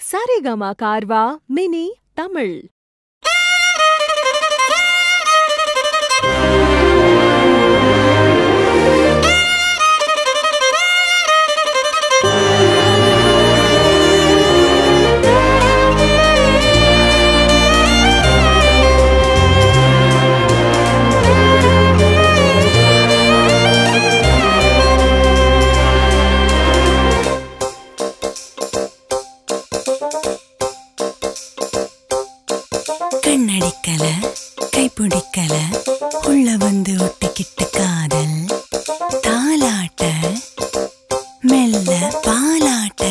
Saregama Carvaan mini Tamil கண்ணடிக்கல கைப்பிடிக்கல உள்ள வந்து ஒட்டிக்கிட்ட காதல் தாலாட்ட மெல்ல பாலாட்ட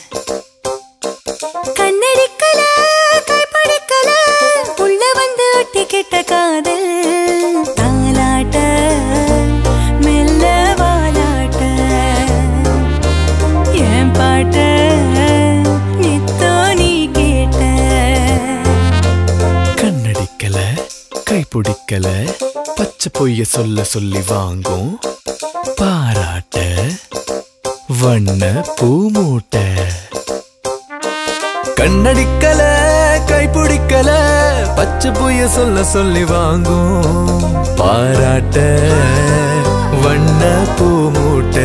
கண்ணடிக்கல கைப்பிடிக்கல உள்ள வந்து ஒட்டிக்கிட்ட காதல் தாலாட்ட மெல்ல பாலாட்ட என் பாட்ட நித்தோ நீ கேட்ட கண்ணடிக்கல கைப்பிடிக்கல பச்சை பொய்ய சொல்ல சொல்லி வாங்கும் பாராட்ட வண்ண பூமூட்ட கண்ணடிக்கல கைப்பிடிக்கல பச்சை பொய்ய சொல்ல சொல்லி வாங்கும் பாராட்ட வண்ண பூமூட்ட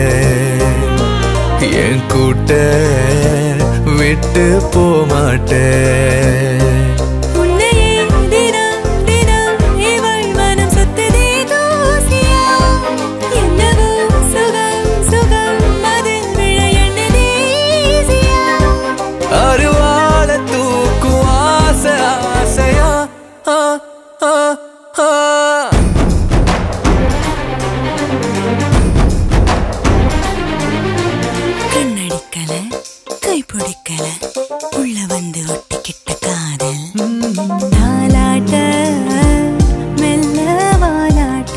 என் கூட்ட விட்டு போமாட்டேன் உன்னையே தினம் தினம் இவள் மனம் சுத்ததே தூசியா என்னவோ சுகம் சுகம் அதில் விழ எண்ணதே ஈஸியா அருவாள தூக்கும் ஆசை ஆசையா ஆ, ஆ, ஆ. கண்ணடிக்கல கைப்பிடிக்கல உள்ள வந்து ஒட்டிக்கிட்ட காதல் தாலாட்ட மெல்ல வாலாட்ட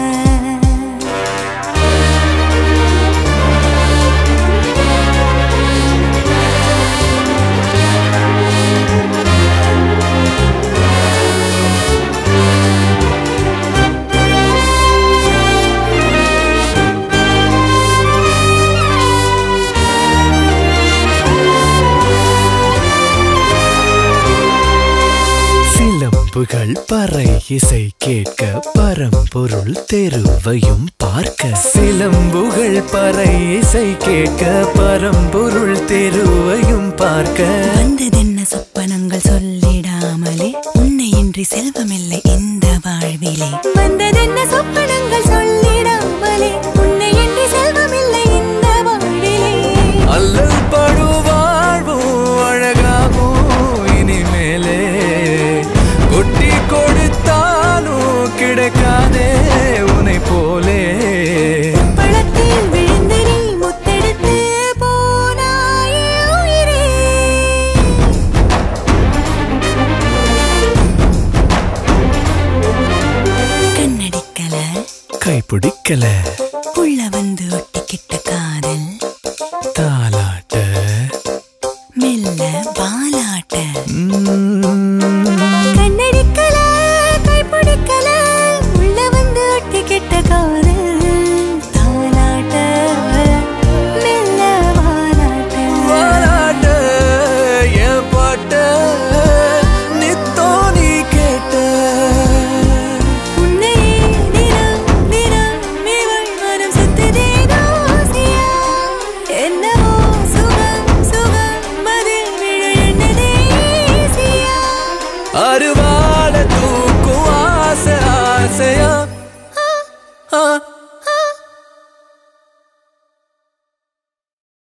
சிலம்புகள் பறை இசை கேட்க பரம்பொருள் தெருவையும் பார்க்க சிலம்புகள் பறை இசை கேட்க பரம்பொருள் தெருவையும் பார்க்க வந்ததென்ன சொப்பனங்கள் சொல்லிடாமலே உன்னை இன்றி செல்வமில்லை இந்த வாழ்விலே வந்ததென்ன சொப்பனங்கள் சொல்லிடாமலே உன்னை இன்றி செல்வமில்லை இந்த வாழ்விலே அல்லல் படு வாழ்வும் அழகாகும் இனிமேலே கொட்டி கொடுத்தாலும் கிடைக்காதே உனை போலே பழத்தில் விழுந்து நீ முத்தெடுத்து போனாயே உயிரே கண்ணடிக்கல கைப்பிடிக்கல உள்ள வந்து ஒட்டிக்கிட்ட காதல் தாலாட்ட மெல்ல பாலாட்ட உம். கண்ணடிக்கல கைப்பிடிக்கல உள்ள வந்து ஒட்டிக்கிட்ட காதல் தாலாட்ட மெல்ல வாலாட்ட வாலாட்ட என் பாட்ட நித்தோ நீ கேட்ட உன்னையே தினம் தினம் இவள் மனம் சுத்ததே தூசியா என்னவோ சுகம் சுகம் அதில் விழ எண்ணதே ஈஸியா அருவ